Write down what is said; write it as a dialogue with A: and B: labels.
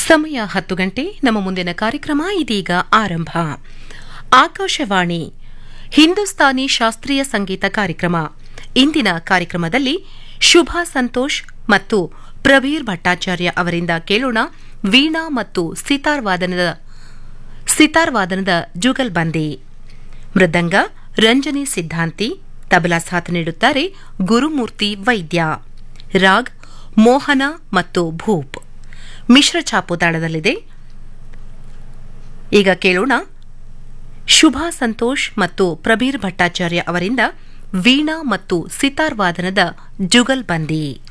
A: ಸಮಯ ಹತ್ತು ಗಂಟೆ ನಮ್ಮ ಮುಂದಿನ ಕಾರ್ಯಕ್ರಮ ಇದೀಗ ಆರಂಭ ಆಕಾಶವಾಣಿ ಹಿಂದೂಸ್ತಾನಿ ಶಾಸ್ತ್ರೀಯ ಸಂಗೀತ ಕಾರ್ಯಕ್ರಮ ಇಂದಿನ ಕಾರ್ಯಕ್ರಮದಲ್ಲಿ ಶುಭಾ ಸಂತೋಷ್ ಮತ್ತು ಪ್ರವೀರ್ ಭಟ್ಟಾಚಾರ್ಯ ಅವರಿಂದ ಕೇಳೋಣ ವೀಣಾ ಮತ್ತು ಸಿತಾರ್ ವಾದನದ ಸಿತಾರ್ ವಾದನದ ಜುಗಲ್ಬಂದಿ ಮೃದಂಗ ರಂಜನಿ ಸಿದ್ಧಾಂತಿ ತಬಲಾ ಸಾಥ್ ನೀಡುತ್ತಾರೆ ಗುರುಮೂರ್ತಿ ವೈದ್ಯ ರಾಗ್ ಮೋಹನ ಮತ್ತು ಭೂಪ್ ಮಿಶ್ರ ಛಾಪು ತಾಳದಲ್ಲಿದೆ ಈಗ ಕೇಳೋಣ ಶುಭಾ ಸಂತೋಷ್ ಮತ್ತು ಪ್ರಬೀರ್ ಭಟ್ಟಾಚಾರ್ಯ ಅವರಿಂದ ವೀಣಾ ಮತ್ತು ಸಿತಾರ್ ವಾದನದ ಜುಗಲ್ಬಂದಿ